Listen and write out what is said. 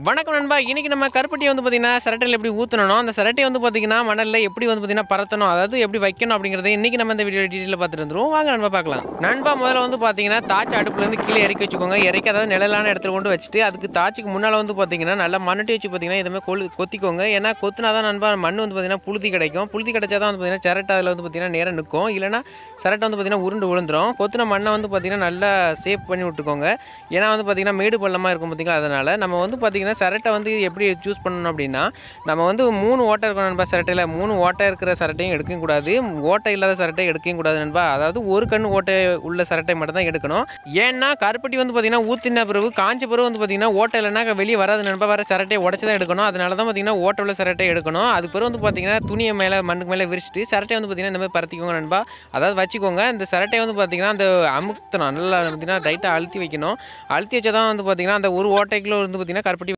வணக்கம் நண்பா இன்னைக்கு நம்ம கருப்பட்டி வந்து பார்த்தீங்கன்னா சரட்டையில் எப்படி ஊற்றணும் அந்த சரட்டை வந்து பார்த்தீங்கன்னா மணலில் எப்படி வந்து பார்த்தீங்கன்னா பரத்தணும் அதாவது எப்படி வைக்கணும் அப்படிங்கிறத இன்னைக்கு நம்ம இந்த வீடியோ டீட்டெயில் பார்த்துட்டு வந்துருவோம் வாங்க நண்பா பார்க்கலாம் நண்பா முதல்ல வந்து பார்த்தீங்கன்னா தாச்சு அடுப்புலேருந்து கீழே இறக்கி வச்சுக்கோங்க இறக்கி அதாவது நிழலான இடத்துல கொண்டு வச்சுட்டு அதுக்கு தாச்சுக்கு முன்னால் வந்து பார்த்தீங்கன்னா நல்லா மண்ணட்டி வச்சு பார்த்தீங்கன்னா இதுமாதிரி கொழு கொத்திக்கோங்க ஏன்னா கொத்துனா தான் நண்பா மண் வந்து பார்த்தீங்கன்னா புழுதி கிடைக்கும் புழுதி கிடைச்சா தான் வந்து பார்த்தீங்கன்னா சரட்டை அதில் வந்து பார்த்தீங்கன்னா நேரம் நிற்கும் இல்லைனா சரட்டை வந்து பார்த்தீங்கன்னா உருண்டு விழுந்துரும் கொத்துன மண்ணை வந்து பார்த்தீங்கன்னா நல்லா சேவ் பண்ணி விட்டுக்கோங்க ஏன்னா வந்து பார்த்தீங்கன்னா மேடு பள்ளமாக இருக்கும் பார்த்தீங்களா அதனால் நம்ம வந்து பார்த்தீங்கன்னா சரட்டை வந்து எப்படி சூஸ் பண்ணணும் அப்படின்னா நம்ம வந்து மூணு ஓட்டை இருக்கணும் நண்பா சரட்டையில் மூணு ஓட்டை இருக்கிற சரட்டையும் எடுக்கவும் கூடாது ஓட்டை இல்லாத சரட்டை எடுக்கவும் கூடாது நண்பா அதாவது ஒரு கண் ஓட்டை உள்ள சரட்டை மட்டும் தான் எடுக்கணும் ஏன்னா கருப்பட்டி வந்து பார்த்தீங்கன்னா ஊற்றின பிறகு காஞ்ச பிறகு வந்து பார்த்தீங்கன்னா ஓட்டை இல்லைன்னா வெளியே வராது நண்பா வர சரட்டையை உடச்சி தான் எடுக்கணும் அதனால தான் பார்த்தீங்கன்னா ஓட்டை உள்ள சரட்டை எடுக்கணும் அதுக்கு பிறகு வந்து பார்த்தீங்கன்னா துணியை மேலே மண்ணுக்கு மேலே விரிச்சிட்டு சரட்டை வந்து பார்த்தீங்கன்னா இந்த மாதிரி பரத்திக்கோங்க நண்பா அதாவது வச்சுக்கோங்க இந்த சரட்டையை வந்து பார்த்தீங்கன்னா அந்த அமுத்தணும் நல்லா பார்த்தீங்கன்னா டைட்டாக அழுத்தி வைக்கணும் அழுத்தி வச்சா தான் வந்து பார்த்தீங்கன்னா அந்த ஒரு ஓட்டைக்குள்ள வந்து பார்த்தீங்கன்னா கருப்பட்டி